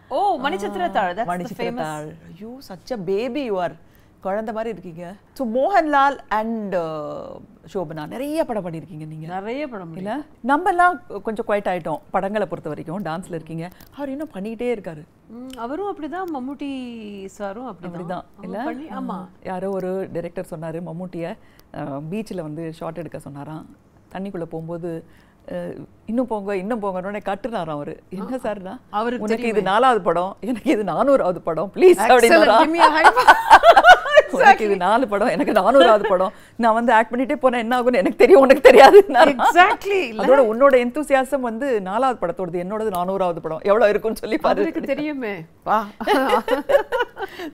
O மணிச்சித்திரத்தாழ் that's the famous மணிச்சித்திரத்தாள் ஐயோ சச்ச baby you are குழந்தை மாதிரி இருக்கீங்க ஸோ மோகன்லால் அண்ட் சோபனா நிறைய படம் பண்ணியிருக்கீங்க நீங்க நிறைய படம் இல்ல நம்ம எல்லாம் கொஞ்சம் குவைட் ஆயிட்டோம் படங்களை பொறுத்த வரைக்கும் டான்ஸ்ல இருக்கீங்க அவர் இன்னும் பண்ணிக்கிட்டே இருக்காரு ம், அவரும் அப்படிதான் மம்முட்டி சாரும் அப்படிதான் அப்படிதான் இல்ல அவங்க பண்ணி ஆமா யாரோ ஒரு டைரக்டர் சொன்னாரு மம்முட்டிய பீச்சில் வந்து ஷார்ட் எடுக்க சொன்னாராம் தண்ணிக்குள்ள போகும்போது அஹ், இன்னும் போங்க இன்னும் போங்கன்னு கட்டுனாராம் அவரு என்ன சார்னா அவருக்கு உனக்கு இது நாலாவது படம் எனக்கு இது நானூறாவது படம் ப்ளீஸ் Excellent. அப்படின்னா Give me a high five. உனக்கு இது நாலு படம் எனக்கு நானூறாவது படம் நான் வந்து ஆக்ட் பண்ணிட்டே போனேன் என்ன ஆகும்னு எனக்கு தெரியும் உனக்கு தெரியாது Exactly, இல்ல? அதோட உன்னோட எந்தூசியாசம் வந்து நாலாவது படத்தோடது என்னோடது நானூறாவது படம் எவ்வளவு இருக்கும்னு சொல்லி பாரு அவருக்கு தெரியுமே வா